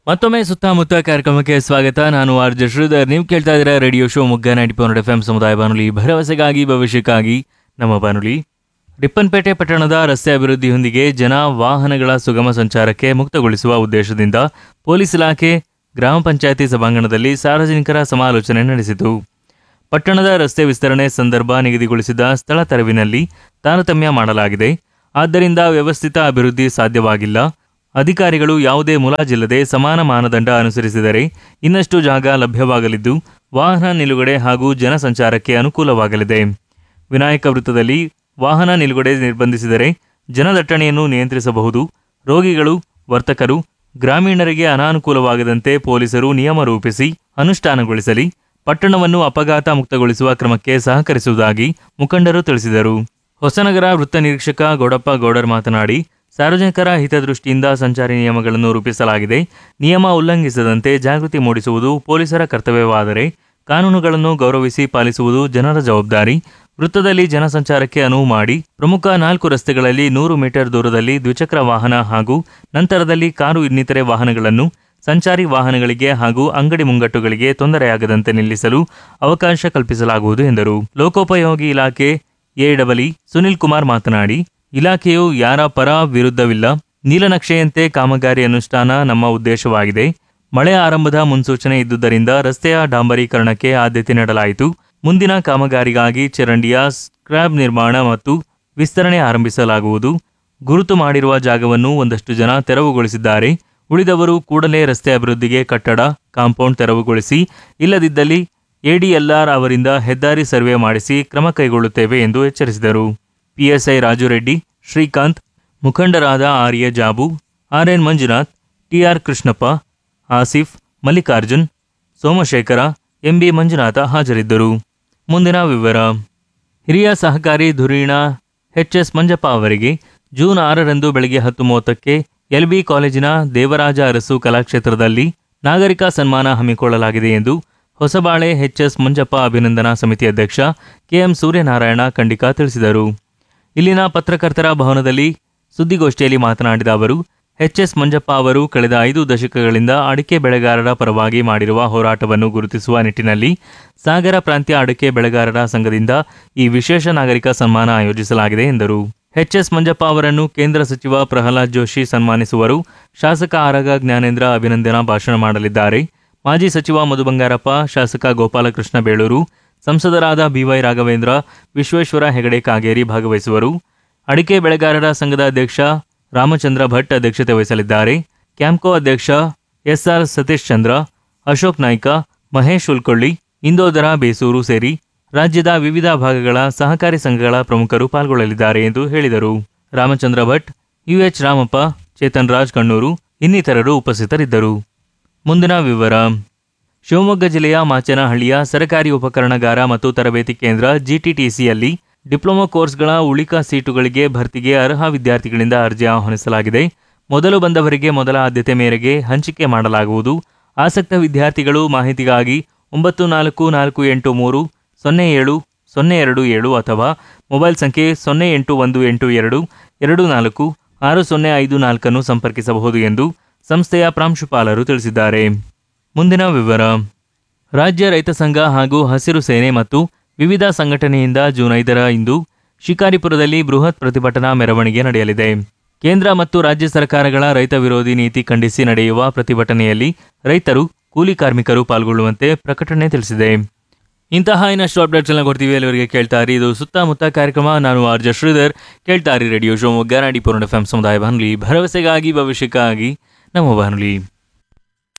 ಮತ್ತೊಮ್ಮೆ ಸುತ್ತಮುತ್ತ ಕಾರ್ಯಕ್ರಮಕ್ಕೆ ಸ್ವಾಗತ ನಾನು ಆರ್ ಜೆ ಶ್ರೀಧರ್ ನೀವು ಕೇಳ್ತಾ ಇದ್ದೀರಾ ರೇಡಿಯೋ ಶೋ ಮುಗ್ಗ ನೈಂಟಿ ಪಾಯಿಂಟ್ ಎಫ್ ಎಂ ಸಮುದಾಯ ಬಾನುಲಿ ಭರವಸೆಗಾಗಿ ಭವಿಷ್ಯಕ್ಕಾಗಿ ನಮ್ಮ ಬಾನುಲಿ ರಿಪ್ಪನ್ಪೇಟೆ ಪಟ್ಟಣದ ರಸ್ತೆ ಅಭಿವೃದ್ಧಿಯೊಂದಿಗೆ ಜನ ವಾಹನಗಳ ಸುಗಮ ಸಂಚಾರಕ್ಕೆ ಮುಕ್ತಗೊಳಿಸುವ ಉದ್ದೇಶದಿಂದ ಪೊಲೀಸ್ ಇಲಾಖೆ ಗ್ರಾಮ ಪಂಚಾಯತಿ ಸಭಾಂಗಣದಲ್ಲಿ ಸಾರ್ವಜನಿಕರ ಸಮಾಲೋಚನೆ ನಡೆಸಿತು ಪಟ್ಟಣದ ರಸ್ತೆ ವಿಸ್ತರಣೆ ಸಂದರ್ಭ ನಿಗದಿಗೊಳಿಸಿದ ಸ್ಥಳ ತೆರವಿನಲ್ಲಿ ತಾರತಮ್ಯ ಮಾಡಲಾಗಿದೆ ಆದ್ದರಿಂದ ವ್ಯವಸ್ಥಿತ ಅಭಿವೃದ್ಧಿ ಸಾಧ್ಯವಾಗಿಲ್ಲ ಅಧಿಕಾರಿಗಳು ಯಾವುದೇ ಮುಲಾಜಿಲ್ಲದೆ ಸಮಾನ ಮಾನದಂಡ ಅನುಸರಿಸಿದರೆ ಇನ್ನಷ್ಟು ಜಾಗ ಲಭ್ಯವಾಗಲಿದ್ದು ವಾಹನ ನಿಲುಗಡೆ ಹಾಗೂ ಜನಸಂಚಾರಕ್ಕೆ ಅನುಕೂಲವಾಗಲಿದೆ ವಿನಾಯಕ ವೃತ್ತದಲ್ಲಿ ವಾಹನ ನಿಲುಗಡೆ ನಿರ್ಬಂಧಿಸಿದರೆ ಜನದಟ್ಟಣೆಯನ್ನು ನಿಯಂತ್ರಿಸಬಹುದು ರೋಗಿಗಳು ವರ್ತಕರು ಗ್ರಾಮೀಣರಿಗೆ ಅನಾನುಕೂಲವಾಗದಂತೆ ಪೊಲೀಸರು ನಿಯಮ ರೂಪಿಸಿ ಅನುಷ್ಠಾನಗೊಳಿಸಲಿ ಪಟ್ಟಣವನ್ನು ಅಪಘಾತ ಮುಕ್ತಗೊಳಿಸುವ ಕ್ರಮಕ್ಕೆ ಸಹಕರಿಸುವುದಾಗಿ ಮುಖಂಡರು ತಿಳಿಸಿದರು ಹೊಸನಗರ ವೃತ್ತ ನಿರೀಕ್ಷಕ ಗೌಡಪ್ಪ ಗೌಡರ್ ಮಾತನಾಡಿ ಸಾರ್ವಜನಿಕರ ಹಿತದೃಷ್ಟಿಯಿಂದ ಸಂಚಾರಿ ನಿಯಮಗಳನ್ನು ರೂಪಿಸಲಾಗಿದೆ ನಿಯಮ ಉಲ್ಲಂಘಿಸದಂತೆ ಜಾಗೃತಿ ಮೂಡಿಸುವುದು ಪೊಲೀಸರ ಕರ್ತವ್ಯವಾದರೆ ಕಾನೂನುಗಳನ್ನು ಗೌರವಿಸಿ ಪಾಲಿಸುವುದು ಜನರ ಜವಾಬ್ದಾರಿ ವೃತ್ತದಲ್ಲಿ ಜನಸಂಚಾರಕ್ಕೆ ಅನುವು ಮಾಡಿ ಪ್ರಮುಖ ನಾಲ್ಕು ರಸ್ತೆಗಳಲ್ಲಿ ನೂರು ಮೀಟರ್ ದೂರದಲ್ಲಿ ದ್ವಿಚಕ್ರ ವಾಹನ ಹಾಗೂ ನಂತರದಲ್ಲಿ ಕಾರು ಇನ್ನಿತರೆ ವಾಹನಗಳನ್ನು ಸಂಚಾರಿ ವಾಹನಗಳಿಗೆ ಹಾಗೂ ಅಂಗಡಿ ಮುಂಗಟ್ಟುಗಳಿಗೆ ತೊಂದರೆಯಾಗದಂತೆ ನಿಲ್ಲಿಸಲು ಅವಕಾಶ ಕಲ್ಪಿಸಲಾಗುವುದು ಎಂದರು ಲೋಕೋಪಯೋಗಿ ಇಲಾಖೆ ಎಡಬಲಿ ಸುನಿಲ್ ಕುಮಾರ್ ಮಾತನಾಡಿ ಇಲಾಖೆಯು ಯಾರ ಪರ ವಿರುದ್ಧವಿಲ್ಲ ನೀಲನಕ್ಷೆಯಂತೆ ಕಾಮಗಾರಿ ಅನುಷ್ಠಾನ ನಮ್ಮ ಉದ್ದೇಶವಾಗಿದೆ ಮಳೆ ಆರಂಭದ ಮುನ್ಸೂಚನೆ ಇದ್ದುದರಿಂದ ರಸ್ತೆಯ ಡಾಂಬರೀಕರಣಕ್ಕೆ ಆದ್ಯತೆ ನೀಡಲಾಯಿತು ಮುಂದಿನ ಕಾಮಗಾರಿಗಾಗಿ ಚರಂಡಿಯ ಸ್ಕ್ರಾಬ್ ನಿರ್ಮಾಣ ಮತ್ತು ವಿಸ್ತರಣೆ ಆರಂಭಿಸಲಾಗುವುದು ಗುರುತು ಮಾಡಿರುವ ಜಾಗವನ್ನು ಒಂದಷ್ಟು ಜನ ತೆರವುಗೊಳಿಸಿದ್ದಾರೆ ಉಳಿದವರು ಕೂಡಲೇ ರಸ್ತೆ ಅಭಿವೃದ್ಧಿಗೆ ಕಟ್ಟಡ ಕಾಂಪೌಂಡ್ ತೆರವುಗೊಳಿಸಿ ಇಲ್ಲದಿದ್ದಲ್ಲಿ ಎಡಿಎಲ್ಆರ್ ಅವರಿಂದ ಹೆದ್ದಾರಿ ಸರ್ವೆ ಮಾಡಿಸಿ ಕ್ರಮ ಕೈಗೊಳ್ಳುತ್ತೇವೆ ಎಂದು ಎಚ್ಚರಿಸಿದರು ಪಿಎಸ್ಐ ರಾಜುರೆಡ್ಡಿ ಶ್ರೀಕಾಂತ್ ಮುಖಂಡರಾದ ಆರ್ಯ ಜಾಬು RN Manjunath TR Krishnappa Asif Mallikarjun Somashekara MB Manjunatha ಹಾಜರಿದ್ದರು ಮುಂದಿನ ವಿವರ ಹಿರಿಯ ಸಹಕಾರಿ ಧುರೀಣ ಎಚ್ ಮಂಜಪ್ಪ ಅವರಿಗೆ ಜೂನ್ ಆರರಂದು ಬೆಳಗ್ಗೆ ಹತ್ತು ಮೂವತ್ತಕ್ಕೆ ಎಲ್ಬಿ ಕಾಲೇಜಿನ ದೇವರಾಜ ಅರಸು ಕಲಾಕ್ಷೇತ್ರದಲ್ಲಿ ನಾಗರಿಕ ಸನ್ಮಾನ ಹಮ್ಮಿಕೊಳ್ಳಲಾಗಿದೆ ಎಂದು ಹೊಸಬಾಳೆ ಎಚ್ ಮಂಜಪ್ಪ ಅಭಿನಂದನಾ ಸಮಿತಿ ಅಧ್ಯಕ್ಷ ಕೆಎಂ ಸೂರ್ಯನಾರಾಯಣ ಖಂಡಿಕಾ ತಿಳಿಸಿದರು ಇಲ್ಲಿನ ಪತ್ರಕರ್ತರ ಭವನದಲ್ಲಿ ಸುದ್ದಿಗೋಷ್ಠಿಯಲ್ಲಿ ಮಾತನಾಡಿದ ಅವರು ಎಚ್ ಎಸ್ ಮಂಜಪ್ಪ ಅವರು ಕಳೆದ ಐದು ದಶಕಗಳಿಂದ ಅಡಿಕೆ ಬೆಳೆಗಾರರ ಪರವಾಗಿ ಮಾಡಿರುವ ಹೋರಾಟವನ್ನು ಗುರುತಿಸುವ ನಿಟ್ಟಿನಲ್ಲಿ ಸಾಗರ ಪ್ರಾಂತ್ಯ ಅಡಿಕೆ ಬೆಳೆಗಾರರ ಸಂಘದಿಂದ ಈ ವಿಶೇಷ ನಾಗರಿಕ ಸನ್ಮಾನ ಆಯೋಜಿಸಲಾಗಿದೆ ಎಂದರು ಎಚ್ ಎಸ್ ಮಂಜಪ್ಪ ಅವರನ್ನು ಕೇಂದ್ರ ಸಚಿವ ಪ್ರಹ್ಲಾದ್ ಜೋಶಿ ಸನ್ಮಾನಿಸುವರು ಶಾಸಕ ಆರಗ ಜ್ಞಾನೇಂದ್ರ ಅಭಿನಂದನಾ ಭಾಷಣ ಮಾಡಲಿದ್ದಾರೆ ಮಾಜಿ ಸಚಿವ ಮಧು ಬಂಗಾರಪ್ಪ ಶಾಸಕ ಗೋಪಾಲಕೃಷ್ಣ ಬೇಳೂರು ಸಂಸದರಾದ ಬಿವೈ ರಾಘವೇಂದ್ರ ವಿಶ್ವೇಶ್ವರ ಹೆಗಡೆ ಕಾಗೇರಿ ಭಾಗವಹಿಸುವರು ಅಡಿಕೆ ಬೆಳೆಗಾರರ ಸಂಘದ ಅಧ್ಯಕ್ಷ ರಾಮಚಂದ್ರ ಭಟ್ ಅಧ್ಯಕ್ಷತೆ ವಹಿಸಲಿದ್ದಾರೆ ಕ್ಯಾಂಪ್ಕೋ ಅಧ್ಯಕ್ಷ ಎಸ್ಆರ್ ಸತೀಶ್ ಚಂದ್ರ ಅಶೋಕ್ ನಾಯ್ಕ ಮಹೇಶ್ ಉಲ್ಕೊಳ್ಳಿ ಇಂದೋದರ ಬೇಸೂರು ಸೇರಿ ರಾಜ್ಯದ ವಿವಿಧ ಭಾಗಗಳ ಸಹಕಾರಿ ಸಂಘಗಳ ಪ್ರಮುಖರು ಪಾಲ್ಗೊಳ್ಳಲಿದ್ದಾರೆ ಎಂದು ಹೇಳಿದರು ರಾಮಚಂದ್ರ ಭಟ್ ಯುಎಚ್ ರಾಮಪ್ಪ ಚೇತನ್ ರಾಜ್ ಕಣ್ಣೂರು ಇನ್ನಿತರರು ಉಪಸ್ಥಿತರಿದ್ದರು ಮುಂದಿನ ವಿವರ ಶಿವಮೊಗ್ಗ ಜಿಲ್ಲೆಯ ಮಾಚನಹಳ್ಳಿಯ ಸರ್ಕಾರಿ ಉಪಕರಣಗಾರ ಮತ್ತು ತರಬೇತಿ ಕೇಂದ್ರ ಜಿಟಿಟಿಸಿಯಲ್ಲಿ ಡಿಪ್ಲೊಮಾ ಕೋರ್ಸ್ಗಳ ಉಳಿಕ ಸೀಟುಗಳಿಗೆ ಭರ್ತಿಗೆ ಅರ್ಹ ವಿದ್ಯಾರ್ಥಿಗಳಿಂದ ಅರ್ಜಿ ಆಹ್ವಾನಿಸಲಾಗಿದೆ ಮೊದಲು ಬಂದವರಿಗೆ ಮೊದಲ ಆದ್ಯತೆ ಮೇರೆಗೆ ಹಂಚಿಕೆ ಮಾಡಲಾಗುವುದು ಆಸಕ್ತ ವಿದ್ಯಾರ್ಥಿಗಳು ಮಾಹಿತಿಗಾಗಿ ಒಂಬತ್ತು ನಾಲ್ಕು ನಾಲ್ಕು ಎಂಟು ಮೂರು ಸೊನ್ನೆ ಏಳು ಸೊನ್ನೆ ಎರಡು ಏಳು ಅಥವಾ ಮೊಬೈಲ್ ಸಂಖ್ಯೆ ಸೊನ್ನೆ ಎಂಟು ಒಂದು ಎಂಟು ಎರಡು ಎರಡು ನಾಲ್ಕು ಆರು ಸೊನ್ನೆ ಐದು ನಾಲ್ಕನ್ನು ಸಂಪರ್ಕಿಸಬಹುದು ಎಂದು ಸಂಸ್ಥೆಯ ಪ್ರಾಂಶುಪಾಲರು ತಿಳಿಸಿದ್ದಾರೆ ಮುಂದಿನ ವಿವರ ರಾಜ್ಯ ರೈತ ಸಂಘ ಹಾಗೂ ಹಸಿರು ಸೇನೆ ಮತ್ತು ವಿವಿಧ ಸಂಘಟನೆಯಿಂದ ಜೂನ್ ಐದರ ಇಂದು ಶಿಕಾರಿಪುರದಲ್ಲಿ ಬೃಹತ್ ಪ್ರತಿಭಟನಾ ಮೆರವಣಿಗೆ ನಡೆಯಲಿದೆ ಕೇಂದ್ರ ಮತ್ತು ರಾಜ್ಯ ಸರ್ಕಾರಗಳ ರೈತ ವಿರೋಧಿ ನೀತಿ ಖಂಡಿಸಿ ನಡೆಯುವ ಪ್ರತಿಭಟನೆಯಲ್ಲಿ ರೈತರು ಕೂಲಿ ಕಾರ್ಮಿಕರು ಪಾಲ್ಗೊಳ್ಳುವಂತೆ ಪ್ರಕಟಣೆ ತಿಳಿಸಿದೆ ಇಂತಹ ಇನ್ನಷ್ಟು ಅಪ್ಡೇಟ್ಸ್ಗಳನ್ನ ಕೊಡ್ತೀವಿ ಅಲ್ಲಿವರೆಗೆ ಕೇಳ್ತಾ ಇರಿ ಇದು ಸುತ್ತಮುತ್ತ ಕಾರ್ಯಕ್ರಮ ನಾನು ಆರ್ ಜೆ ಶ್ರೀಧರ್ ಕೇಳ್ತಾ ಇರಿ ರೇಡಿಯೋ ಶಿವಮೊಗ್ಗ ನಾಡಿ ಪೂರ್ಣ ಎಫ್ ಸಮುದಾಯ ಬಾನುಲಿ ಭರವಸೆಗಾಗಿ ಭವಿಷ್ಯಕ್ಕಾಗಿ ನಮ್ಮ ಬಾನುಲಿ